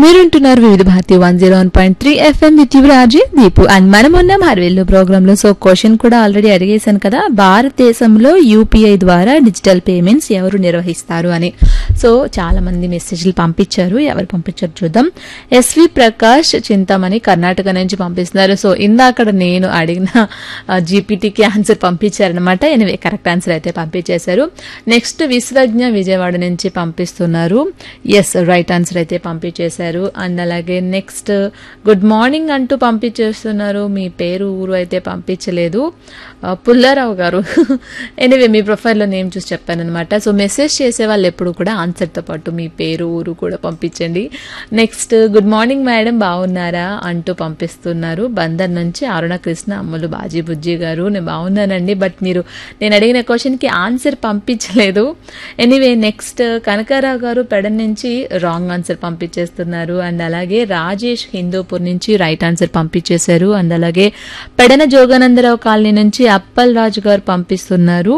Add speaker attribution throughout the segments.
Speaker 1: మీరుంటున్నారు Vividh Bharati one zero one point three FM with your RJ Deepu and మనం ఉన్నాం హర్వేల్లో ప్రోగ్రామ్ లో సో క్వశ్చన్ కూడా ఆల్రెడీ అడిగేశాను కదా భారతదేశంలో యూపీఐ ద్వారా డిజిటల్ పేమెంట్స్ ఎవరు నిర్వహిస్తారు అని సో చాలా మంది మెసేజ్లు పంపించారు ఎవరు పంపించారు చూద్దాం ఎస్వి ప్రకాష్ చింతమని కర్ణాటక నుంచి పంపిస్తున్నారు సో ఇందాక నేను అడిగిన జీపీటీకి ఆన్సర్ పంపించారనమాట ఎనివే కరెక్ట్ ఆన్సర్ అయితే పంపించేశారు నెక్స్ట్ విశ్వజ్ఞ విజయవాడ నుంచి పంపిస్తున్నారు ఎస్ రైట్ ఆన్సర్ అయితే పంపించేశారు అండ్ అలాగే నెక్స్ట్ గుడ్ మార్నింగ్ అంటూ పంపించేస్తున్నారు మీ పేరు ఊరు అయితే పంపించలేదు ఆ, పుల్లారావు గారు ఎనివే మీ ప్రొఫైల్లో నేమ్ చూసి చెప్పాను అనమాట సో మెసేజ్ చేసే వాళ్ళు ఎప్పుడు కూడా ఆన్సర్తో పాటు మీ పేరు ఊరు కూడా పంపించండి నెక్స్ట్ గుడ్ మార్నింగ్ మేడం బాగున్నారా అంటూ పంపిస్తున్నారు బందర్ నుంచి అరుణ కృష్ణ అమ్ములు బాజీ బుజ్జి గారు నేను బాగున్నానండి బట్ మీరు నేను అడిగిన క్వశ్చన్కి ఆన్సర్ పంపించలేదు ఎనీవే నెక్స్ట్ కనకారావు గారు పెడన్ నుంచి రాంగ్ ఆన్సర్ పంపించేస్తున్నారు అండ్ అలాగే రాజేష్ హిందూపూర్ నుంచి రైట్ ఆన్సర్ పంపించేశారు అండ్ అలాగే పెడన జోగానందరావు కాలనీ నుంచి అప్పల్ రాజు గారు పంపిస్తున్నారు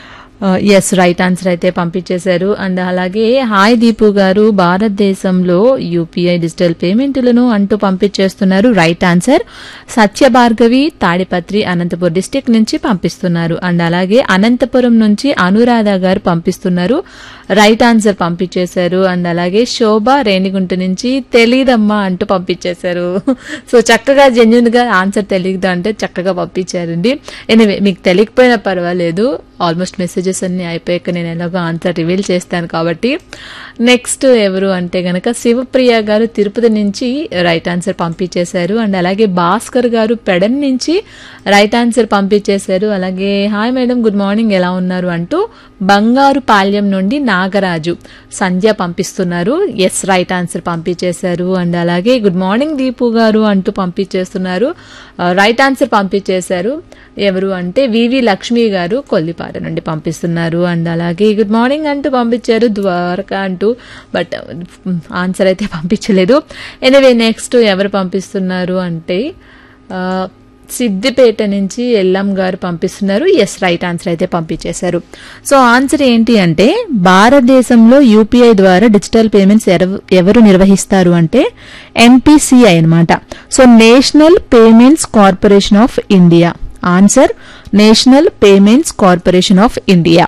Speaker 1: ఎస్ రైట్ ఆన్సర్ అయితే పంపించేశారు అండ్ అలాగే హాయ్ దీపు గారు భారతదేశంలో యూపీఐ డిజిటల్ పేమెంట్లను అంటూ పంపించేస్తున్నారు right answer Satya Bhargavi Tadipatri Anantapur district నుంచి పంపిస్తున్నారు అండ్ అలాగే అనంతపురం నుంచి అనురాధ గారు పంపిస్తున్నారు రైట్ ఆన్సర్ పంపించేశారు అండ్ అలాగే శోభ రేణిగుంట నుంచి తెలీదమ్మా అంటూ పంపించేశారు సో చక్కగా జెన్యున్ గా ఆన్సర్ తెలియదు అంటే చక్కగా పంపించారండి ఎనివే మీకు తెలియకపోయినా పర్వాలేదు ఆల్మోస్ట్ మెసేజెస్ అన్ని అయిపోయాక నేను ఎలాగో ఆన్సర్ రివీల్ చేస్తాను కాబట్టి నెక్స్ట్ ఎవరు అంటే గనక శివప్రియ గారు తిరుపతి నుంచి రైట్ ఆన్సర్ పంపించేశారు అండ్ అలాగే భాస్కర్ గారు పెడన్ నుంచి రైట్ ఆన్సర్ పంపించేశారు అలాగే హాయ్ మేడం గుడ్ మార్నింగ్ ఎలా ఉన్నారు అంటూ బంగారు పాల్యం నుండి నాగరాజు సంధ్య పంపిస్తున్నారు ఎస్ రైట్ ఆన్సర్ పంపించేశారు అండ్ అలాగే గుడ్ మార్నింగ్ దీపు గారు అంటూ పంపించేస్తున్నారు రైట్ ఆన్సర్ పంపించేశారు ఎవరు అంటే వివి లక్ష్మి గారు కొల్లిపాట నుండి పంపిస్తున్నారు అండ్ అలాగే గుడ్ మార్నింగ్ అంటూ పంపించారు ద్వారకా అంటూ బట్ ఆన్సర్ అయితే పంపించలేదు ఎనివే నెక్స్ట్ ఎవరు పంపిస్తున్నారు అంటే ఆ, సిద్దిపేట నుంచి ఎల్లం గారు పంపిస్తున్నారు ఎస్ రైట్ ఆన్సర్ అయితే పంపించేశారు సో ఆన్సర్ ఏంటి అంటే భారతదేశంలో యూపీఐ ద్వారా డిజిటల్ పేమెంట్స్ ఎరవ- ఎవరు నిర్వహిస్తారు అంటే ఎన్పిసిఐ అన్నమాట so National Payments Corporation of India answer National Payments Corporation of India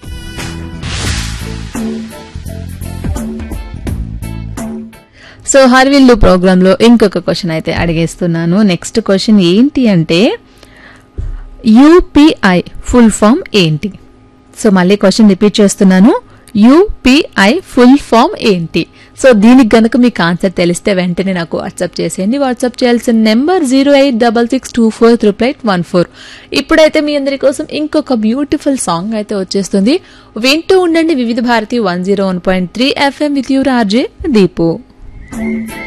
Speaker 1: so హర్విల్లు ప్రోగ్రామ్ లో ఇంకొక క్వశ్చన్ అయితే అడిగేస్తున్నాను నెక్స్ట్ క్వశ్చన్ ఏంటి అంటే యూపీఐ ఫుల్ ఫామ్ ఏంటి సో మళ్ళీ క్వశ్చన్ రిపీట్ చేస్తున్నాను యూపీఐ ఫుల్ ఫామ్ ఏంటి సో దీనికి గనుక మీకు ఆన్సర్ తెలిస్తే వెంటనే నాకు వాట్సాప్ చేసేయండి వాట్సాప్ చేయాల్సిన number zero eight double six two four triple eight one four ఇప్పుడైతే మీ అందరి కోసం ఇంకొక బ్యూటిఫుల్ సాంగ్ అయితే వచ్చేస్తుంది వింటూ ఉండండి Vividh Bharati one zero one point three FM with your RJ Deepu